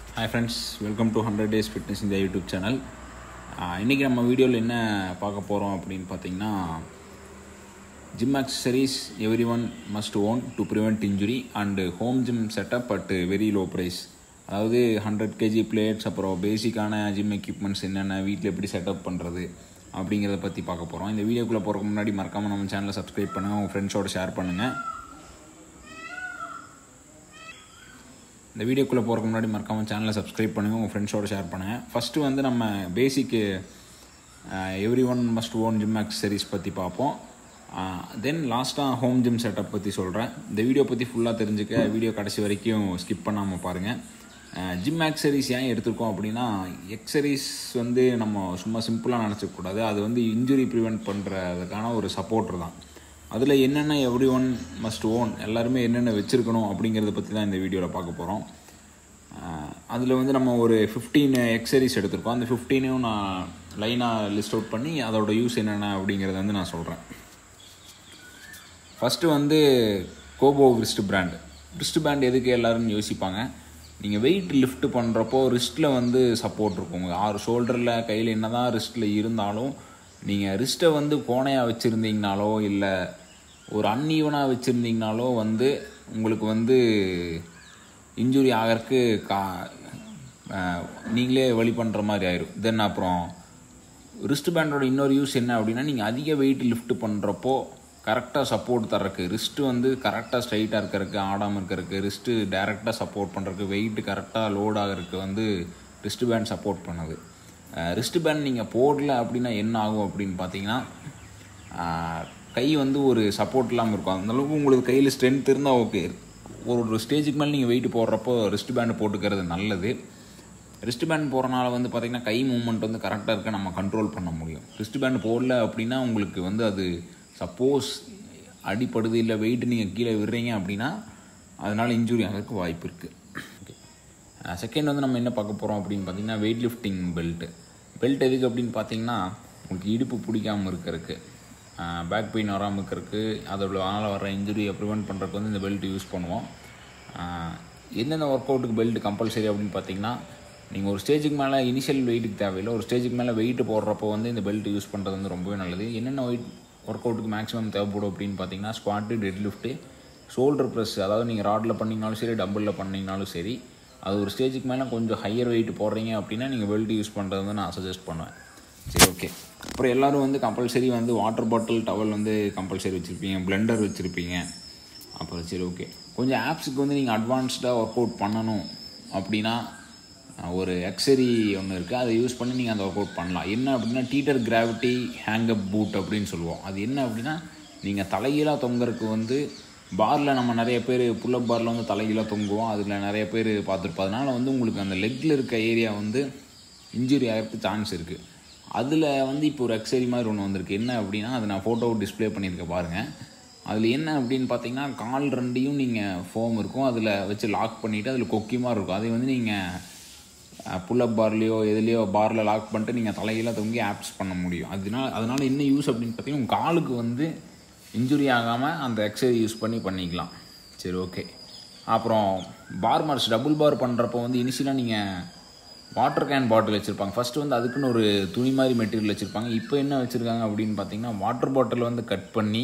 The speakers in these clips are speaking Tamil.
hi friends welcome to hundred days fitness இந்த யூடியூப் சேனல் இன்றைக்கி நம்ம வீடியோவில் என்ன பார்க்க போகிறோம் அப்படின்னு பார்த்தீங்கன்னா gym accessories every one must own to prevent injury and home gym setup at very low price அதாவது ஹண்ட்ரட் கேஜி பிளேட்ஸ் அப்புறம் பேசிக்கான ஜிம் எக்யூப்மெண்ட்ஸ் என்னென்ன வீட்டில் எப்படி செட்டப் பண்ணுறது அப்படிங்கிறத பற்றி பார்க்க போகிறோம் இந்த வீடியோக்குள்ளே போகிறதுக்கு முன்னாடி மறக்காமல் நம்ம சேனலை சப்ஸ்கிரைப் பண்ணுங்கள் உங்கள் ஃப்ரெண்ட்ஸோட ஷேர் பண்ணுங்கள் இந்த வீடியோக்குள்ளே போகிறதுக்கு முன்னாடி மறக்காமல் சேனலை சப்ஸ்கிரைப் பண்ணுங்கள் உங்கள் ஃப்ரெண்ட்ஸோட ஷேர் பண்ணுங்கள் ஃபஸ்ட்டு வந்து நம்ம பேசிக்கு every one must own gym accessories பற்றி பார்ப்போம் தென் லாஸ்ட்டாக ஹோம் ஜிம் செட்டப் பற்றி சொல்கிறேன் இந்த வீடியோ பற்றி ஃபுல்லாக தெரிஞ்சுக்க வீடியோ கடைசி வரைக்கும் ஸ்கிப் பண்ணாமல் பாருங்கள் ஜிம் ஆக்சரிஸ் ஏன் எடுத்திருக்கோம் அப்படின்னா எக்ஸசரிஸ் வந்து நம்ம சும்மா சிம்பிளாக நினச்சக்கூடாது அது வந்து இன்ஜுரி ப்ரிவெண்ட் பண்ணுறதுக்கான ஒரு சப்போர்ட்டர் தான் அதில் என்னென்ன எவ்ரி ஒன் மஸ்ட் ஓன் எல்லாருமே என்னென்ன வச்சுருக்கணும் அப்படிங்கிறத பற்றி தான் இந்த வீடியோவில் பார்க்க போகிறோம் அதில் வந்து நம்ம ஒரு ஃபிஃப்டீன் எக்ஸசரிஸ் எடுத்திருக்கோம் அந்த ஃபிஃப்டீனையும் நான் லைனாக லிஸ்ட் அவுட் பண்ணி அதோட யூஸ் என்னென்ன அப்படிங்கிறத வந்து நான் சொல்கிறேன் ஃபஸ்ட்டு வந்து Kobo wrist brand wrist band எதுக்கு எல்லோரும் யோசிப்பாங்க நீங்கள் வெயிட் லிஃப்ட் பண்ணுறப்போ ரிஸ்ட்டில் வந்து சப்போர்ட் இருக்கும் ஆறு ஷோல்டரில் கையில் என்ன தான் ரிஸ்ட்டில் இருந்தாலும் நீங்கள் ரிஸ்ட்டை வந்து கோணையாக வச்சுருந்தீங்கனாலோ இல்லை ஒரு அன்ஈவனாக வச்சுருந்தீங்கனாலோ வந்து உங்களுக்கு வந்து இன்ஜுரி ஆகிறதுக்கு கா நீங்களே வழி பண்ணுற மாதிரி ஆயிரும் தென் அப்புறம் ரிஸ்ட் பேண்டோட இன்னொரு யூஸ் என்ன அப்படின்னா நீங்கள் அதிக வெயிட் லிஃப்ட் பண்ணுறப்போ கரெக்டாக சப்போர்ட் தர்றதுக்கு ரிஸ்ட்டு வந்து கரெக்டாக ஸ்ட்ரைட்டாக இருக்கிறதுக்கு ஆடாமல் இருக்கிறதுக்கு ரிஸ்ட்டு டேரெக்டாக சப்போர்ட் பண்ணுறதுக்கு வெயிட் கரெக்டாக லோட் ஆகிறதுக்கு வந்து ரிஸ்ட் பேண்ட் சப்போர்ட் பண்ணுது ரிஸ்ட் பேண்ட் நீங்கள் போடல அப்படின்னா என்ன ஆகும் அப்படின்னு பார்த்தீங்கன்னா கை வந்து ஒரு சப்போர்ட் இல்லாமல் இருக்கும் அந்தளவுக்கு உங்களுக்கு கையில் ஸ்ட்ரென்த் இருந்தால் ஓகே ஒரு ஒரு ஸ்டேஜுக்கு மேலே நீங்கள் வெயிட் போடுறப்போ ரிஸ்ட் பேண்டு போட்டுக்கிறது நல்லது ரிஸ்ட் பேண்ட் போகிறனால வந்து பார்த்திங்கன்னா கை மூவ்மெண்ட் வந்து கரெக்டாக இருக்க நம்ம கண்ட்ரோல் பண்ண முடியும் ரிஸ்ட் பேண்ட் போடல அப்படின்னா உங்களுக்கு வந்து அது சப்போஸ் அடிப்படுது இல்லை வெயிட் நீங்கள் கீழே விடுறீங்க அப்படின்னா அதனால் இன்ஜுரி ஆகிறதுக்கு வாய்ப்பு இருக்குது ஓகே செகண்ட் வந்து நம்ம என்ன பார்க்க போகிறோம் அப்படின்னு பார்த்தீங்கன்னா வெயிட் லிஃப்டிங் பெல்ட்டு பெல்ட் எதுக்கு அப்படின்னு பார்த்தீங்கன்னா உங்களுக்கு இடுப்பு பிடிக்காமல் இருக்கிறதுக்கு பேக் பெயின் வராமல் இருக்கிறதுக்கு அதோட அதனால் வர இன்ஜுரியை ப்ரிவெண்ட் பண்ணுறதுக்கு வந்து இந்த பெல்ட் யூஸ் பண்ணுவோம் எந்தெந்த ஒர்க் அவுட்டுக்கு பெல்ட் கம்பல்சரி அப்படின்னு பார்த்தீங்கன்னா நீங்கள் ஒரு ஸ்டேஜுக்கு மேலே இனிஷியல் வெயிட்டுக்கு தேவையில்லை ஒரு ஸ்டேஜுக்கு மேலே வெயிட் போடுறப்போ வந்து இந்த பெல்ட் யூஸ் பண்ணுறது வந்து ரொம்பவே நல்லது என்னென்ன வெயிட் ஒர்க் அவுட்டுக்கு மேக்ஸிமம் தேவைப்படும் அப்படின்னு பார்த்தீங்கன்னா squat dead lift shoulder press அதாவது நீங்கள் ராடில் பண்ணிங்கனாலும் சரி டபுளில் பண்ணிங்கனாலும் சரி அது ஒரு ஸ்டேஜுக்கு மேலே கொஞ்சம் ஹையர் வெயிட் போடுறீங்க அப்படின்னா நீங்கள் பெல்ட் யூஸ் பண்ணுறது வந்து நான் சஜஸ்ட் பண்ணுவேன் சரி ஓகே அப்புறம் எல்லோரும் வந்து கம்பல்சரி வந்து வாட்டர் பாட்டில் டவல் வந்து கம்பல்சரி வச்சுருப்பீங்க பிளெண்டர் வச்சுருப்பீங்க அப்புறம் சரி ஓகே கொஞ்சம் ஆப்ஸுக்கு வந்து நீங்கள் அட்வான்ஸ்டாக ஒர்க் அவுட் பண்ணணும் அப்படின்னா ஒரு எக்ஸரி ஒன்று இருக்குது அதை யூஸ் பண்ணி நீங்கள் அந்த ஒர்க் அவுட் பண்ணலாம் என்ன அப்படின்னா டீட்டர் கிராவிட்டி ஹேங்கப் பூட் அப்படின்னு சொல்லுவோம் அது என்ன அப்படின்னா நீங்கள் தலைகீழாக தொங்குறதுக்கு வந்து பாரில் நம்ம நிறைய பேர் புல்லப் பாரில் வந்து தலைகீழாக தொங்குவோம் அதில் நிறைய பேர் பார்த்துருப்போம் அதனால் வந்து உங்களுக்கு அந்த லெக்கில் இருக்க ஏரியா வந்து இன்ஜுரி ஆகிறதுக்கு சான்ஸ் இருக்குது அதில் வந்து இப்போ ஒரு எக்ஸரி மாதிரி ஒன்று வந்திருக்கு என்ன அப்படின்னா அது நான் ஃபோட்டோ டிஸ்பிளே பண்ணியிருக்கேன் பாருங்கள் அதில் என்ன அப்படின்னு பார்த்தீங்கன்னா கால் ரெண்டையும் நீங்கள் ஃபோம் இருக்கும் அதில் வச்சு லாக் பண்ணிவிட்டு அதில் கொக்கியமாக இருக்கும் அதை வந்து நீங்கள் புல்லப் பார்லேயோ எதுலேயோ பாரில் லாக் பண்ணிட்டு நீங்கள் தலையெல்லாம் தொங்கி ஆப்ஸ் பண்ண முடியும் அதனால் அதனால் என்ன யூஸ் அப்படின்னு பார்த்தீங்கன்னா உங்கள் காலுக்கு வந்து இன்ஜுரி ஆகாமல் அந்த எக்ஸசைஸ் யூஸ் பண்ணி பண்ணிக்கலாம் சரி ஓகே அப்புறம் பார் மார்க்ஸ் டபுள் பார் பண்ணுறப்போ வந்து இனிஷியலாக நீங்கள் வாட்டர் கேன் பாட்டில் வச்சுருப்பாங்க ஃபஸ்ட்டு வந்து அதுக்குன்னு ஒரு துணி மாதிரி மெட்டீரியல் வச்சுருப்பாங்க இப்போ என்ன வச்சுருக்காங்க அப்படின்னு பார்த்தீங்கன்னா வாட்டர் பாட்டில் வந்து கட் பண்ணி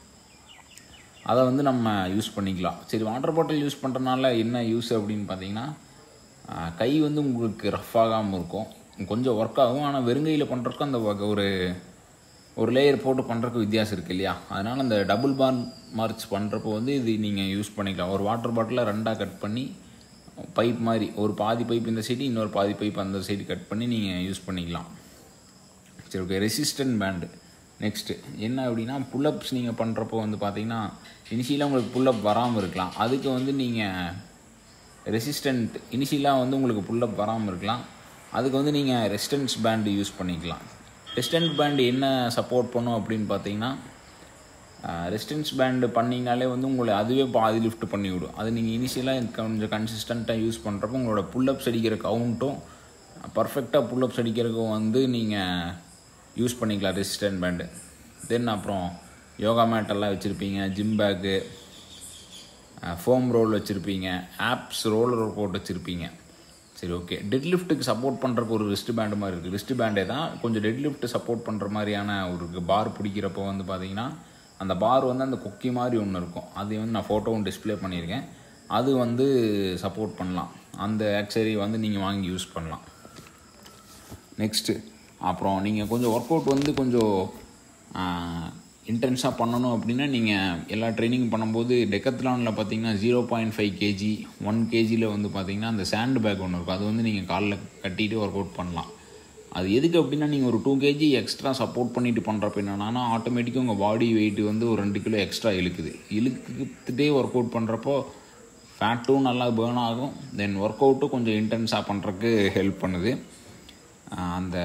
அதை வந்து நம்ம யூஸ் பண்ணிக்கலாம் சரி வாட்டர் பாட்டில் யூஸ் பண்ணுறதுனால என்ன யூஸ் அப்படின்னு பார்த்தீங்கன்னா கை வந்து உங்களுக்கு ரஃப் ஆகாமல் இருக்கும் கொஞ்சம் ஒர்க் ஆகும் ஆனால் வெறுங்கையில் பண்ணுறதுக்கும் அந்த ஒரு ஒரு லேயர் போட்டு பண்ணுறதுக்கு வித்தியாசம் இருக்குது இல்லையா அதனால் அந்த டபுள் பார் மார்ச் பண்ணுறப்போ வந்து இது நீங்கள் யூஸ் பண்ணிக்கலாம் ஒரு வாட்டர் பாட்டிலில் ரெண்டாக கட் பண்ணி பைப் மாதிரி ஒரு பாதி பைப் இந்த சைடு இன்னொரு பாதி பைப் அந்த சைடு கட் பண்ணி நீங்கள் யூஸ் பண்ணிக்கலாம் சரி ஓகே ரெசிஸ்டன்ட் பேண்டு நெக்ஸ்ட்டு என்ன அப்படின்னா புல்லப்ஸ் நீங்கள் பண்ணுறப்போ வந்து பார்த்தீங்கன்னா இனிஷியலாக உங்களுக்கு புல்லப் வராமல் இருக்கலாம் அதுக்கு வந்து நீங்கள் ரெசிஸ்டண்ட் இனிஷியலாக வந்து உங்களுக்கு புல்லப் வராமல் இருக்கலாம் அதுக்கு வந்து நீங்கள் ரெசிஸ்டன்ஸ் பேண்டு யூஸ் பண்ணிக்கலாம் ரெசிஸ்டன்ட் பேண்டு என்ன சப்போர்ட் பண்ணும் அப்படின்னு பார்த்தீங்கன்னா ரெசிஸ்டன்ஸ் பேண்டு பண்ணிங்கனாலே வந்து உங்களை அதுவே பாதி லிஃப்ட் பண்ணி விடும் அது நீங்கள் இனிஷியலாக கொஞ்சம் கன்சிஸ்டண்ட்டாக யூஸ் பண்ணுறப்போ உங்களோட புல்லப்ஸ் அடிக்கிற கவுண்ட்டும் பர்ஃபெக்டாக புல்லப்ஸ் அடிக்கிறதுக்கும் வந்து நீங்கள் யூஸ் பண்ணிக்கலாம் ரெசிஸ்டன்ட் பேண்டு தென் அப்புறம் யோகா மேட்டெல்லாம் வச்சுருப்பீங்க ஜிம் பேக்கு ஃபோம் ரோல் வச்சுருப்பீங்க ஆப்ஸ் ரோலர் ஒர்க் அவுட் வச்சுருப்பீங்க சரி ஓகே டெட் லிஃப்ட்டுக்கு சப்போர்ட் பண்ணுறக்கு ஒரு ரிஸ்ட் பேண்டு மாதிரி இருக்குது ரிஸ்ட் பேண்டே தான் கொஞ்சம் டெட் லிஃப்ட் சப்போர்ட் பண்ணுற மாதிரியான ஒரு பார் பிடிக்கிறப்போ வந்து பார்த்தீங்கன்னா அந்த பார் வந்து அந்த கொக்கி மாதிரி ஒன்று இருக்கும் அது வந்து நான் ஃபோட்டோவும் டிஸ்ப்ளே பண்ணியிருக்கேன் அது வந்து சப்போர்ட் பண்ணலாம் அந்த ஆக்சரி வந்து நீங்கள் வாங்கி யூஸ் பண்ணலாம் நெக்ஸ்ட்டு அப்புறம் நீங்கள் கொஞ்சம் ஒர்க் அவுட் வந்து கொஞ்சம் இன்டென்ஸாக பண்ணணும் அப்படின்னா நீங்கள் எல்லா ட்ரைனிங் பண்ணும்போது டெக்கத்லானில் பார்த்தீங்கன்னா zero point five KG one கேஜியில் வந்து பார்த்தீங்கன்னா அந்த சாண்ட் பேக் ஒன்று இருக்கும் அது வந்து நீங்கள் காலில் கட்டிட்டு ஒர்க் அவுட் பண்ணலாம் அது எதுக்கு அப்படின்னா நீங்கள் ஒரு டூ கேஜி எக்ஸ்ட்ரா சப்போர்ட் பண்ணிட்டு பண்ணுறப்ப என்னன்னா ஆட்டோமேட்டிக்காக உங்கள் பாடி வெயிட் வந்து ஒரு ரெண்டு கிலோ எக்ஸ்ட்ரா இழுக்குது இழுத்துட்டே ஒர்க் அவுட் பண்ணுறப்போ ஃபேட்டும் நல்லா பேர்ன் ஆகும் தென் ஒர்க் அவுட்டும் கொஞ்சம் இன்டென்ஸாக பண்ணுறதுக்கு ஹெல்ப் பண்ணுது அந்த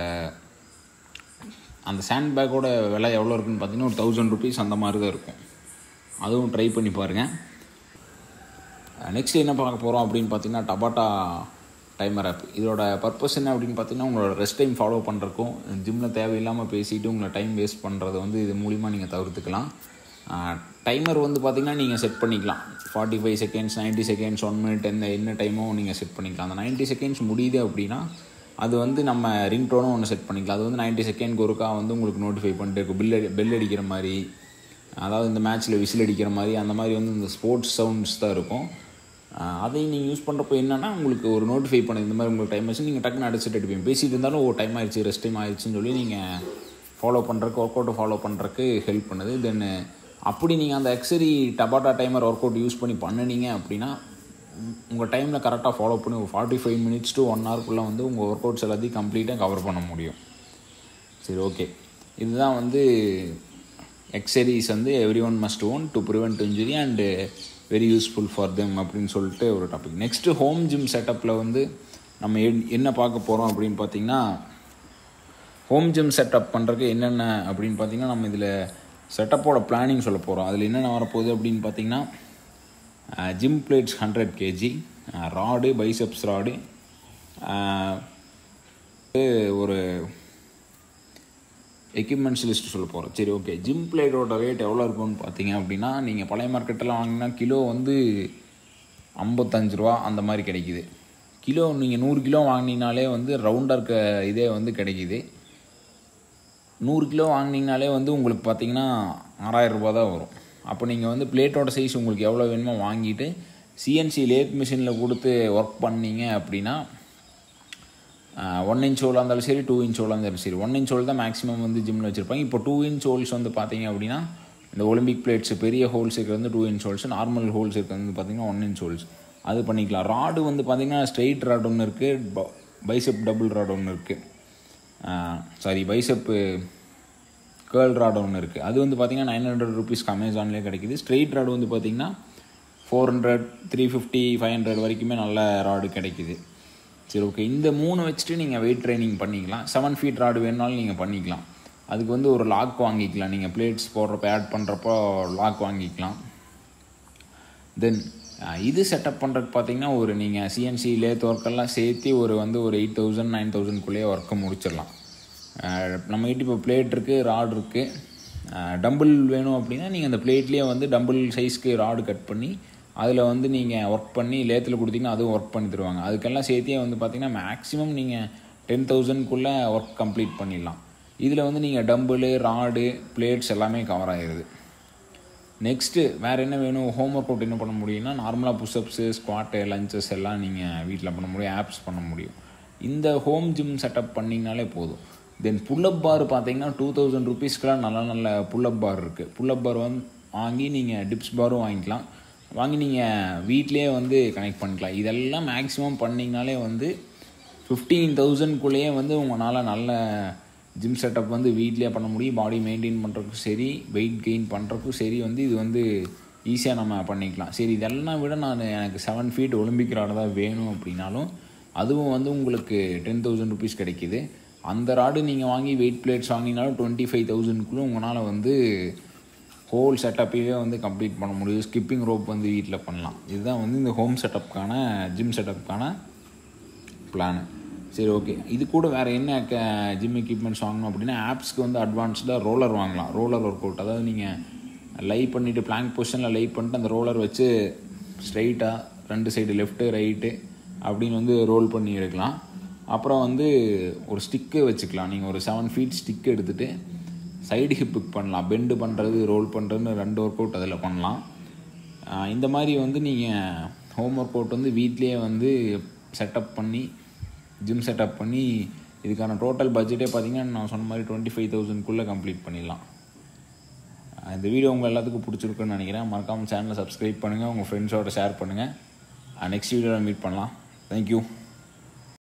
அந்த சாண்ட் பேக்கோட விலை எவ்வளோ இருக்குன்னு பார்த்தீங்கன்னா ஒரு தௌசண்ட் ருபீஸ் அந்த மாதிரி தான் இருக்கும் அதுவும் ட்ரை பண்ணி பாருங்கள் நெக்ஸ்ட் என்ன பார்க்க போகிறோம் அப்படின்னு பார்த்தீங்கன்னா டபாட்டா டைமர் ஆப் இதோட பர்பஸ் என்ன அப்படின்னு பார்த்தீங்கன்னா உங்களோட ரெஸ்ட் டைம் ஃபாலோ பண்ணுறக்கும் ஜிம்மில் தேவையில்லாமல் பேசிட்டு உங்களை டைம் வேஸ்ட் பண்ணுறத வந்து இது மூலிமா நீங்கள் தவிர்த்துக்கலாம் டைமர் வந்து பார்த்திங்கன்னா நீங்கள் செட் பண்ணிக்கலாம் forty five seconds ninety seconds one minute எந்த என்ன டைமோ நீங்கள் செட் பண்ணிக்கலாம் அந்த நைன்ட்டி செகண்ட்ஸ் முடியுது அப்படின்னா அது வந்து நம்ம ரிங் டோனும் ஒன்று செட் பண்ணிக்கலாம் அது வந்து நைன்ட்டி செகண்ட் ஒருக்கா வந்து உங்களுக்கு நோட்டிஃபை பண்ணிட்டு இருக்கும் பில் பெல் அடிக்கிற மாதிரி அதாவது இந்த மேட்ச்சில் விசில் அடிக்கிற மாதிரி அந்த மாதிரி வந்து இந்த ஸ்போர்ட்ஸ் சவுண்ட்ஸ் தான் இருக்கும் அதையும் நீங்கள் யூஸ் பண்ணுறப்போ என்னென்னா உங்களுக்கு ஒரு நோட்டிஃபை பண்ண இந்த மாதிரி உங்களுக்கு டைம் ஆச்சு நீங்கள் டக்குன்னு அடிச்சுட்டு எடுப்பீங்க பேசிட்டு இருந்தாலும் ஓ டைம் ஆயிடுச்சு ரெஸ்ட் டைம் ஆயிடுச்சுன்னு சொல்லி நீங்கள் ஃபாலோ பண்ணுறக்கு ஒர்க் அவுட்டை ஃபாலோ பண்ணுறக்கு ஹெல்ப் பண்ணுது தென் அப்படி நீங்கள் அந்த எக்ஸரி Tabata timer workout use பண்ணி பண்ணினீங்க அப்படின்னா உங்கள் டைமில் கரெக்டாக ஃபாலோ பண்ணி ஒரு forty five minutes to one ஹவர்க்குள்ளே வந்து உங்கள் ஒர்க் அவுட்ஸ் எல்லாத்தையும் கம்ப்ளீட்டாக கவர் பண்ண முடியும் சரி ஓகே இதுதான் வந்து எக்ஸசைஸ் வந்து every one must own to prevent injury and very useful for them அப்படின்னு சொல்லிட்டு ஒரு டாபிக் நெக்ஸ்ட்டு ஹோம் ஜிம் செட்டப்பில் வந்து நம்ம என்ன பார்க்க போகிறோம் அப்படின்னு பார்த்தீங்கன்னா ஹோம் ஜிம் செட்டப் பண்ணுறதுக்கு என்னென்ன அப்படின்னு பார்த்தீங்கன்னா நம்ம இதில் செட்டப்போட பிளானிங் சொல்ல போகிறோம் அதில் என்னென்ன வரப்போகுது அப்படின்னு பார்த்தீங்கன்னா gym plates hundred KG rod biceps rod ஒரு எக்யூப்மெண்ட்ஸ் லிஸ்ட் சொல்ல போகிறோம் சரி ஓகே ஜிம் பிளேட்டோட ரேட் எவ்வளோ இருக்கும்னு பார்த்தீங்க அப்படின்னா நீங்கள் பழைய மார்க்கெட்டில் வாங்கினா கிலோ வந்து ஐம்பத்தஞ்சு ரூபா அந்த மாதிரி கிடைக்கிது கிலோ நீங்கள் நூறு கிலோ வாங்கினீங்கனாலே வந்து ரவுண்டாக இருக்க இதே வந்து கிடைக்கிது நூறு கிலோ வாங்கினீங்கனாலே வந்து உங்களுக்கு பார்த்தீங்கன்னா ஆறாயிரம் ரூபா தான் வரும் அப்போ நீங்கள் வந்து பிளேட்டோட சைஸ் உங்களுக்கு எவ்வளோ வேணுமோ வாங்கிட்டு சிஎன்சி லேத் மிஷினில் கொடுத்து ஒர்க் பண்ணீங்க அப்படின்னா ஒன் இன்ச் ஹோலாக இருந்தாலும் சரி டூ இன்ச் ஹோலாக இருந்தாலும் சரி ஒன் இன்ச் ஹோல் தான் மேக்ஸிமம் வந்து ஜிம்மில் வச்சுருப்பாங்க இப்போ டூ இன்ச் ஹோல்ஸ் வந்து பார்த்தீங்க அப்படின்னா இந்த ஒலிம்பிக் பிளேட்ஸ் பெரிய ஹோல்ஸ் இருக்கிறது வந்து two inch holes normal holes இருக்கிறது வந்து பார்த்தீங்கன்னா ஒன் இன்ச் ஹோல்ஸ் அது பண்ணிக்கலாம் ராடு வந்து பார்த்தீங்கன்னா ஸ்ட்ரெயிட் ராட் ஒன்று இருக்குது பைசப் டபுள் ராட் ஒன்று இருக்குது சாரி பைசப்பு கேர்ள் ராட் ஒன்று இருக்குது அது வந்து பார்த்தீங்கன்னா நைன் ஹண்ட்ரட் ருபீஸ்க்கு அமேசான்லேயே கிடைக்குது ஸ்ட்ரெயிட் ராடு வந்து பார்த்தீங்கன்னா four hundred three fifty five hundred வரைக்குமே நல்ல ராடு கிடைக்குது சரி ஓகே இந்த மூணு வச்சுட்டு நீங்கள் வெயிட் ட்ரைனிங் பண்ணிக்கலாம் செவன் ஃபீட் ராடு வேணுனாலும் நீங்கள் பண்ணிக்கலாம் அதுக்கு வந்து ஒரு லாக் வாங்கிக்கலாம் நீங்கள் பிளேட்ஸ் போடுறப்ப ஆட் பண்ணுறப்போ லாக் வாங்கிக்கலாம் தென் இது செட்டப் பண்ணுறதுக்கு பார்த்தீங்கன்னா ஒரு நீங்கள் சிஎன்சி லேத் ஒர்க்கெல்லாம் சேர்த்து ஒரு வந்து ஒரு எயிட் தௌசண்ட் நைன் தௌசண்ட்குள்ளேயே ஒர்க்கை முடிச்சிடலாம் நம்ம கிட்ட இப்போ பிளேட் இருக்குது ராடு இருக்குது டம்பிள் வேணும் அப்படின்னா நீங்கள் அந்த பிளேட்லேயே வந்து டம்பிள் சைஸ்க்கு ராடு கட் பண்ணி அதில் வந்து நீங்கள் ஒர்க் பண்ணி லேத்தில் கொடுத்தீங்கன்னா அதுவும் ஒர்க் பண்ணி தருவாங்க அதுக்கெல்லாம் சேர்த்தே வந்து பார்த்தீங்கன்னா மேக்ஸிமம் நீங்கள் டென் தௌசண்ட்குள்ளே ஒர்க் கம்ப்ளீட் பண்ணிடலாம் இதில் வந்து நீங்கள் டம்பிள் ராடு பிளேட்ஸ் எல்லாமே கவர் ஆகிடுது நெக்ஸ்ட்டு வேறு என்ன வேணும் ஹோம் ஒர்க் அவுட் என்ன பண்ண முடியும்னா நார்மலாக புஷ்அப்ஸு ஸ்குவாட்டு லஞ்சஸ் எல்லாம் நீங்கள் வீட்டில் பண்ண முடியும் ஆப்ஸ் பண்ண முடியும் இந்த ஹோம் ஜிம் செட்டப் பண்ணிங்கனாலே போதும் தென் புல்லப் பார் பார்த்தீங்கன்னா டூ தௌசண்ட் ருபீஸ்க்கெலாம் நல்ல நல்ல புல்லப் பார் இருக்குது புல்லப் பார் வந்து வாங்கி நீங்கள் டிப்ஸ் பாரும் வாங்கிக்கலாம் வாங்கி நீங்கள் வீட்லேயே வந்து கனெக்ட் பண்ணிக்கலாம் இதெல்லாம் மேக்ஸிமம் பண்ணிங்கனாலே வந்து ஃபிஃப்டீன் தௌசண்ட்குள்ளேயே வந்து உங்களால் நல்ல ஜிம் செட்டப் வந்து வீட்லேயே பண்ண முடியும் பாடி மெயின்டைன் பண்ணுறதுக்கும் சரி வெயிட் கெயின் பண்ணுறதுக்கும் சரி வந்து இது வந்து ஈஸியாக நம்ம பண்ணிக்கலாம் சரி இதெல்லாம் விட நான் எனக்கு செவன் ஃபீட் ஒலிம்பிக் ராடு தான் வேணும் அப்படின்னாலும் அதுவும் வந்து உங்களுக்கு டென் தௌசண்ட் ருபீஸ் கிடைக்கிது அந்த ராடு நீங்கள் வாங்கி வெயிட் பிளேட்ஸ் வாங்கினாலும் டுவெண்ட்டி ஃபைவ் தௌசண்ட்குள்ளே உங்களால் வந்து ஹோல் செட்டப்பையே வந்து கம்ப்ளீட் பண்ண முடியும் ஸ்கிப்பிங் ரோப் வந்து வீட்டில் பண்ணலாம் இதுதான் வந்து இந்த ஹோம் செட்டப்புக்கான ஜிம் செட்டப்புக்கான பிளானு சரி ஓகே இது கூட வேறு என்ன க ஜிம் எக்யூப்மெண்ட்ஸ் வாங்கணும் அப்படின்னா ஆப்ஸ்க்கு வந்து அட்வான்ஸ்டாக ரோலர் வாங்கலாம் ரோலர் ஒர்க் அவுட் அதாவது நீங்கள் லைவ் பண்ணிவிட்டு பிளாங்க் பொசிஷனில் லைவ் பண்ணிட்டு அந்த ரோலர் வச்சு ஸ்ட்ரைட்டாக ரெண்டு சைடு லெஃப்ட்டு ரைட்டு அப்படின்னு வந்து ரோல் பண்ணி எடுக்கலாம் அப்புறம் வந்து ஒரு ஸ்டிக்கு வச்சுக்கலாம் நீங்கள் ஒரு செவன் ஃபீட் ஸ்டிக் எடுத்துகிட்டு சைடு ஹிப்புக்கு பண்ணலாம் பெண்டு பண்ணுறது ரோல் பண்ணுறதுன்னு ரெண்டு ஒர்க் அவுட் அதில் பண்ணலாம் ஆஹ் இந்த மாதிரி வந்து நீங்கள் ஹோம் ஒர்க் அவுட் வந்து வீட்லேயே வந்து செட்டப் பண்ணி ஜிம் செட்டப் பண்ணி இதுக்கான டோட்டல் பட்ஜெட்டே பார்த்தீங்கன்னா நான் சொன்ன மாதிரி டுவெண்ட்டி ஃபைவ் தௌசண்ட்குள்ளே கம்ப்ளீட் பண்ணிடலாம் ஆஹ் இந்த வீடியோ உங்கள் எல்லாத்துக்கும் பிடிச்சிருக்குன்னு நினைக்கிறேன் மறக்காமல் சேனலை சப்ஸ்கிரைப் பண்ணுங்கள் உங்கள் ஃப்ரெண்ட்ஸோட ஷேர் பண்ணுங்கள் நெக்ஸ்ட் வீடியோவில் மீட் பண்ணலாம் தேங்க்யூ